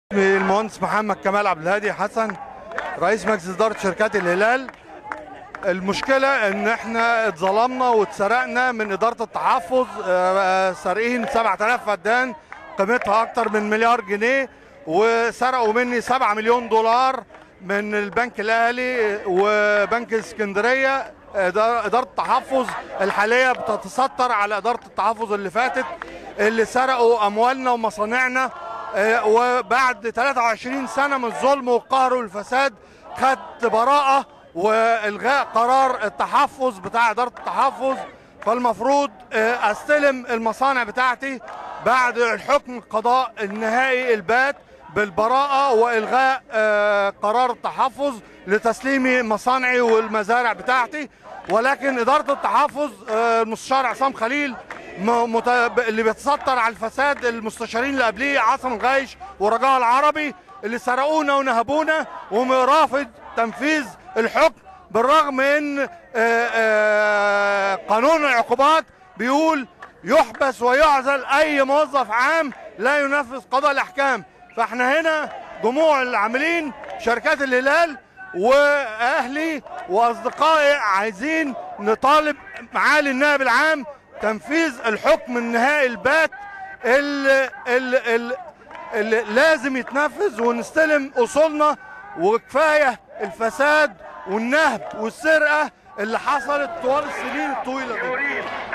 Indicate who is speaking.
Speaker 1: المهندس محمد كمال عبد الهادي حسن رئيس مجلس اداره شركات الهلال المشكله ان احنا اتظلمنا واتسرقنا من اداره التحفظ آه، سارقين 7000 فدان قيمتها اكتر من مليار جنيه وسرقوا مني 7 مليون دولار من البنك الاهلي وبنك اسكندريه إدارة إدارة التحفظ الحالية بتتستر على إدارة التحفظ اللي فاتت اللي سرقوا أموالنا ومصانعنا آه، وبعد 23 سنة من الظلم والقهر والفساد خدت براءة والغاء قرار التحفظ بتاع اداره التحفظ فالمفروض آه، استلم المصانع بتاعتي بعد الحكم القضاء النهائي البات بالبراءه والغاء آه، قرار التحفظ لتسليمي مصانعي والمزارع بتاعتي ولكن اداره التحفظ آه، المستشار عصام خليل م- مت- اللي بيتستر على الفساد المستشارين اللي قبليه عاصم الغايش ورجاء العربي اللي سرقونا ونهبونا ورافض تنفيذ الحكم بالرغم من آه، آه، قانون العقوبات بيقول يحبس ويعزل اي موظف عام لا ينفذ قضاء الاحكام فاحنا هنا جموع العاملين شركات الهلال واهلي واصدقائي عايزين نطالب معالي النائب العام تنفيذ الحكم النهائي البات اللي, اللي, اللي, اللي لازم يتنفذ ونستلم اصولنا وكفايه الفساد والنهب والسرقه اللي حصلت طوال السنين الطويله دي